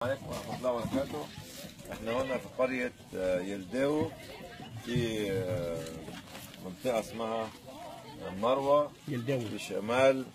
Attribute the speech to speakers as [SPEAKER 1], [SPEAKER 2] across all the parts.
[SPEAKER 1] عليكم ورحمة الله وبركاته احنا هنا في قرية آه، يلداو في آه، منطقة اسمها مروة
[SPEAKER 2] يلداوي
[SPEAKER 1] في شمال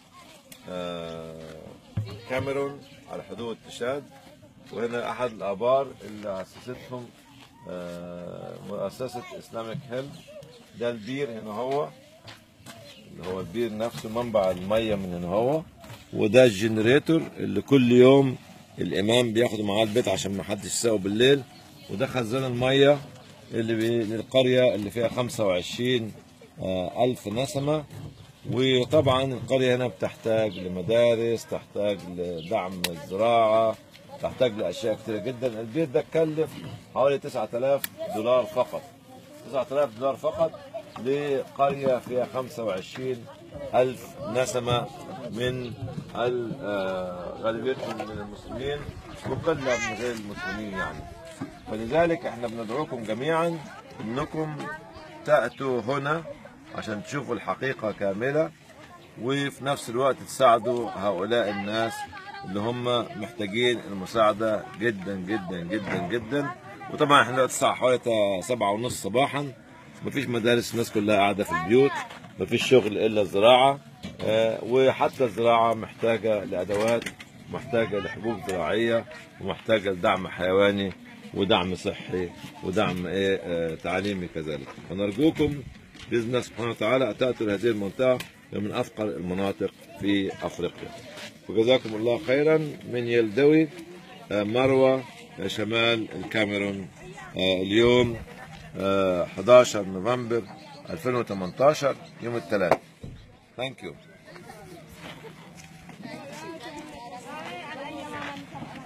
[SPEAKER 1] آه، كاميرون على حدود تشاد وهنا أحد الآبار اللي أسستهم آه، مؤسسة إسلامك هيلث ده البير هنا هو اللي هو البير نفسه منبع المية من هنا هو وده الجنريتور اللي كل يوم الإمام بياخده معاه البيت عشان ما حدش يساقه بالليل وده خزان المية اللي بي- للقرية اللي فيها 25 آه، ألف نسمة وطبعا القرية هنا بتحتاج لمدارس تحتاج لدعم الزراعة تحتاج لأشياء كثيرة جدا البيت ده كلف حوالي 9000 دولار فقط 9000 دولار فقط لقرية فيها 25 ألف نسمة من ال- آه، غالبيتهم من المسلمين وقلة من غير المسلمين يعني فلذلك احنا بندعوكم جميعا انكم تأتوا هنا عشان تشوفوا الحقيقة كاملة وفي نفس الوقت تساعدوا هؤلاء الناس اللي هم محتاجين المساعدة جدا جدا جدا جدا وطبعا احنا دلوقتي الساعة حوالي تا- سبعة ونص صباحا مفيش مدارس الناس كلها قاعدة في البيوت مفيش شغل إلا الزراعة آه، وحتى الزراعة محتاجة لأدوات محتاجة لحبوب زراعية ومحتاجة لدعم حيواني ودعم صحي ودعم ايه آه، تعليمي كذلك فنرجوكم باذن الله سبحانه وتعالى تاتوا لهذه المنطقه هي من افقر المناطق في افريقيا وجزاكم الله خيرا من يلدوي آه، مروه آه، شمال الكاميرون آه، اليوم آه، 11 نوفمبر 2018 يوم الثلاث ثانك يو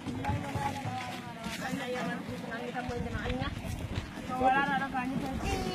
[SPEAKER 3] Wala na lang kanya.